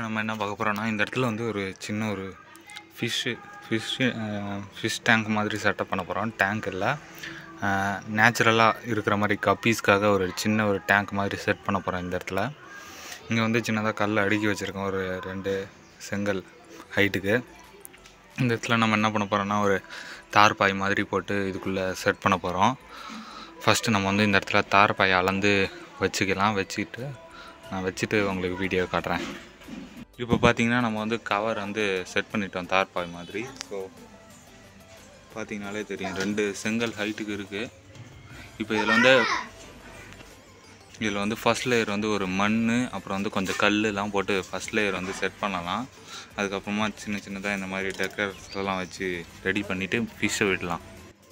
நம்ம என்ன பார்க்க போகிறோம்னா இந்த இடத்துல வந்து ஒரு சின்ன ஒரு ஃபிஷ்ஷு ஃபிஷ்ஷு ஃபிஷ் டேங்க் மாதிரி செட்டப் பண்ண போகிறோம் டேங்க் இல்லை நேச்சுரலாக இருக்கிற மாதிரி கப்பீஸ்க்காக ஒரு சின்ன ஒரு டேங்க் மாதிரி செட் பண்ண போகிறோம் இந்த இடத்துல இங்கே வந்து சின்னதாக கல் அடுக்கி வச்சுருக்கோம் ஒரு ரெண்டு செங்கல் ஹைட்டுக்கு இந்த இடத்துல நம்ம என்ன பண்ண போகிறோம்னா ஒரு தார்பாய் மாதிரி போட்டு இதுக்குள்ளே செட் பண்ண போகிறோம் ஃபஸ்ட்டு நம்ம வந்து இந்த இடத்துல தார்பாயை அளந்து வச்சுக்கலாம் வச்சுக்கிட்டு நான் வச்சுட்டு உங்களுக்கு வீடியோ காட்டுறேன் இப்போ பார்த்தீங்கன்னா நம்ம வந்து கவர் வந்து செட் பண்ணிட்டோம் தார்பாய் மாதிரி ஸோ பார்த்தீங்கனாலே தெரியும் ரெண்டு செங்கல் ஹைட்டுக்கு இருக்குது இப்போ இதில் வந்து இதில் வந்து ஃபஸ்ட் லேயர் வந்து ஒரு மண் அப்புறம் வந்து கொஞ்சம் கல்லுலாம் போட்டு ஃபஸ்ட் லேயர் வந்து செட் பண்ணலாம் அதுக்கப்புறமா சின்ன சின்னதாக இந்த மாதிரி டெக்கரேட்ஸ்லாம் வச்சு ரெடி பண்ணிவிட்டு ஃபிஷ்ஷை விடலாம்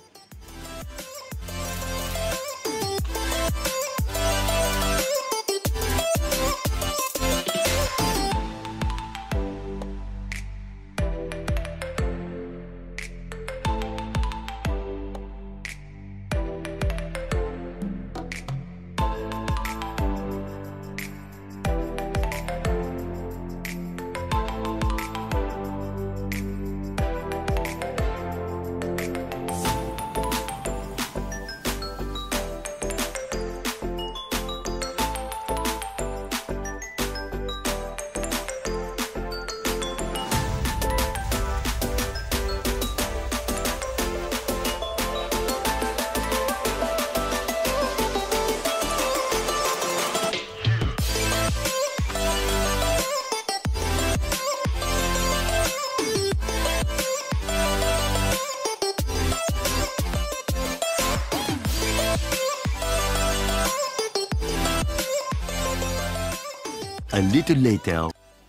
A little later.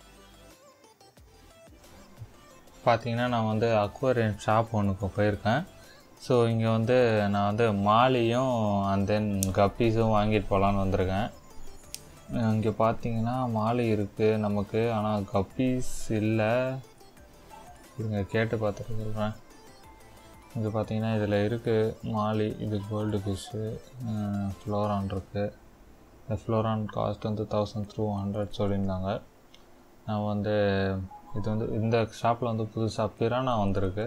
பார்த்தீங்கன்னா நான் வந்து அக்வேரியம் ஷாப் ஒன்றுக்கு போயிருக்கேன் ஸோ இங்கே வந்து நான் வந்து மாலியும் அண்ட் தென் கப்பீஸும் வாங்கிட்டு போகலான்னு வந்திருக்கேன் இங்கே பார்த்தீங்கன்னா மாலி இருக்குது நமக்கு ஆனால் கப்பீஸ் இல்லை இருங்க கேட்டு பார்த்துட்டு சொல்கிறேன் இங்கே பார்த்தீங்கன்னா இதில் இருக்குது மாலி இது கோல்டு ஃபிஷ்ஷு ஃப்ளோரான் இருக்குது இந்த ஃப்ளோரான் காஸ்ட் வந்து தௌசண்ட் த்ரூ ஹண்ட்ரட் சொல்லியிருந்தாங்க நான் வந்து இது வந்து இந்த ஷாப்பில் வந்து புதுசாக பிரானா வந்திருக்கு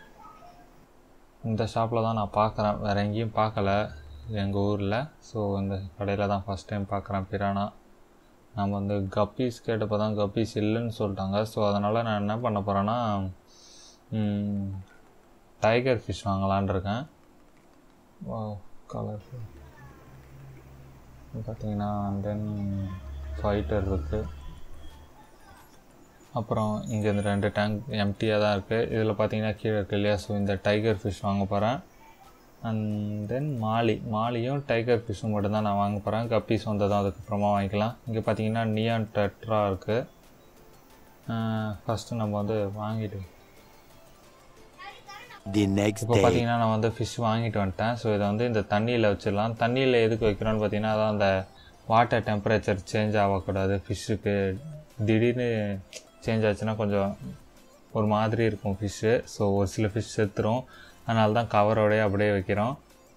இந்த ஷாப்பில் தான் நான் பார்க்குறேன் வேறு எங்கேயும் பார்க்கல எங்கள் ஊரில் ஸோ இந்த கடையில் தான் ஃபஸ்ட் டைம் பார்க்குறேன் பிரானா நம்ம வந்து கப்பீஸ் கேட்டப்போ தான் கப்பீஸ் இல்லைன்னு சொல்லிட்டாங்க ஸோ அதனால் நான் என்ன பண்ண போகிறேன்னா டைகர் ஃபிஷ் வாங்கலான் இருக்கேன் கலர் பார்த்தீங்கன்னா தென் ஃபைட்டர் இருக்குது அப்புறம் இங்கே இந்த ரெண்டு டேங்க் எம்டியாக தான் இருக்குது இதில் பார்த்தீங்கன்னா கீழே இருக்கு இல்லையா ஸோ இந்த டைகர் ஃபிஷ் வாங்க போகிறேன் அண்ட் தென் மாலி மாலியும் டைகர் ஃபிஷ்ஷும் மட்டும் தான் நான் வாங்க போகிறேன் கப்பீஸ் வந்ததும் அதுக்கப்புறமா வாங்கிக்கலாம் இங்கே பார்த்தீங்கன்னா நியான் டெட்ரா இருக்குது ஃபஸ்ட்டு நம்ம வந்து வாங்கிட்டு The next இப்போ day. பார்த்தீங்கன்னா நான் வந்து ஃபிஷ் வாங்கிட்டு வந்துட்டேன் ஸோ இதை வந்து இந்த தண்ணியில் வச்சிடலாம் தண்ணியில் எதுக்கு வைக்கிறோன்னு பார்த்தீங்கன்னா அதான் அந்த வாட்டர் டெம்பரேச்சர் சேஞ்ச் ஆகக்கூடாது ஃபிஷ்ஷுக்கு திடீர்னு சேஞ்ச் ஆச்சுன்னா கொஞ்சம் ஒரு மாதிரி இருக்கும் ஃபிஷ்ஷு ஸோ ஒரு சில ஃபிஷ் செத்துரும் அதனால தான் கவரோடய அப்படியே வைக்கிறோம்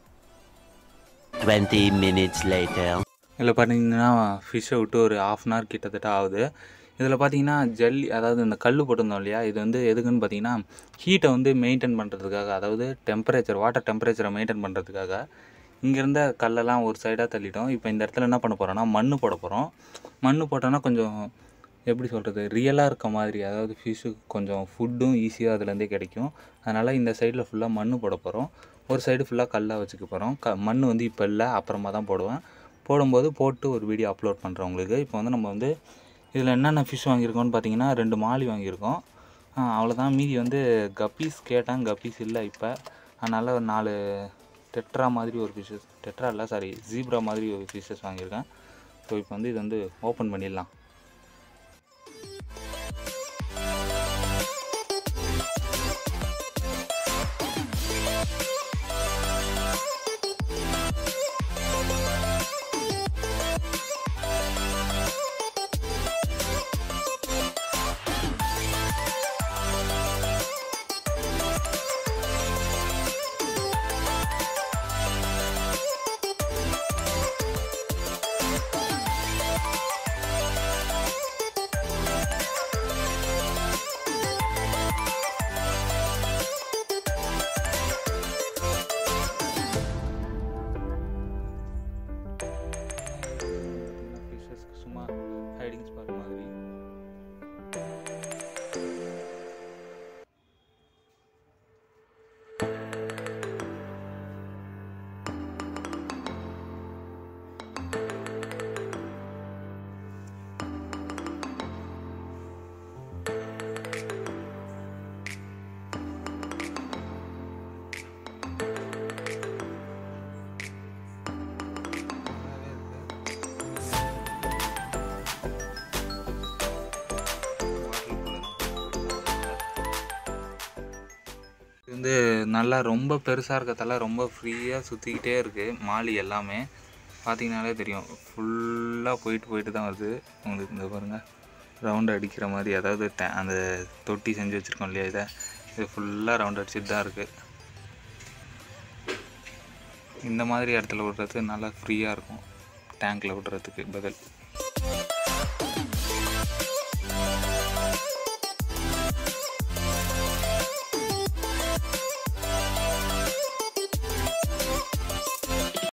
20 minutes later. இதில் பார்த்தீங்கன்னா ஃபிஷ்ஷை விட்டு ஒரு ஆஃப் அன் ஹவர் கிட்டத்தட்ட ஆகுது இதில் பார்த்தீங்கன்னா ஜல்லி அதாவது இந்த கல் போட்டிருந்தோம் இல்லையா இது வந்து எதுக்குன்னு பார்த்தீங்கன்னா ஹீட்டை வந்து மெயின்டைன் பண்ணுறதுக்காக அதாவது டெம்பரேச்சர் வாட்டர் டெம்பரேச்சரை மெயின்டைன் பண்ணுறதுக்காக இங்கே இருந்த கல்லெல்லாம் ஒரு சைடாக தள்ளிட்டோம் இப்போ இந்த இடத்துல என்ன பண்ண போகிறோன்னா மண் போட போகிறோம் மண் போட்டோன்னா கொஞ்சம் எப்படி சொல்கிறது ரியலாக இருக்க மாதிரி அதாவது ஃபிஷ்ஷுக்கு கொஞ்சம் ஃபுட்டும் ஈஸியாக அதுலேருந்தே கிடைக்கும் அதனால் இந்த சைடில் ஃபுல்லாக மண் போட போகிறோம் ஒரு சைடு ஃபுல்லாக கல்லாக வச்சுக்க போகிறோம் க மண் வந்து இப்போ இல்லை அப்புறமா தான் போடுவேன் போடும்போது போட்டு ஒரு வீடியோ அப்லோட் பண்ணுறேன் உங்களுக்கு இப்போ வந்து நம்ம வந்து இதில் என்னென்ன ஃபிஷ் வாங்கியிருக்கோம்னு பார்த்தீங்கன்னா ரெண்டு மாலி வாங்கியிருக்கோம் அவ்வளோதான் மீதி வந்து கப்பீஸ் கேட்டான் கப்பீஸ் இல்லை இப்போ அதனால் ஒரு நாலு டெட்ரா மாதிரி ஒரு ஃபிஷ்ஷஸ் டெட்ரா இல்லை சாரி ஜீப்ரா மாதிரி ஒரு ஃபிஷ்ஷஸ் வாங்கியிருக்கேன் ஸோ இப்போ வந்து இது வந்து ஓப்பன் பண்ணிடலாம் நல்லா ரொம்ப பெருசாக இருக்கிறதால ரொம்ப ஃப்ரீயாக சுற்றிக்கிட்டே இருக்குது மாலி எல்லாமே பார்த்தீங்கனாலே தெரியும் ஃபுல்லாக போயிட்டு போயிட்டு தான் வருது உங்களுக்கு இந்த பாருங்கள் ரவுண்ட் அடிக்கிற மாதிரி அதாவது ட- அந்த தொட்டி செஞ்சு வச்சுருக்கோம் இல்லையா இதை இது ஃபுல்லாக ரவுண்ட் அடிச்சுட்டு தான் இருக்குது இந்த மாதிரி இடத்துல விடுறது நல்லா ஃப்ரீயாக இருக்கும் டேங்க்கில் விடுறதுக்கு பதில்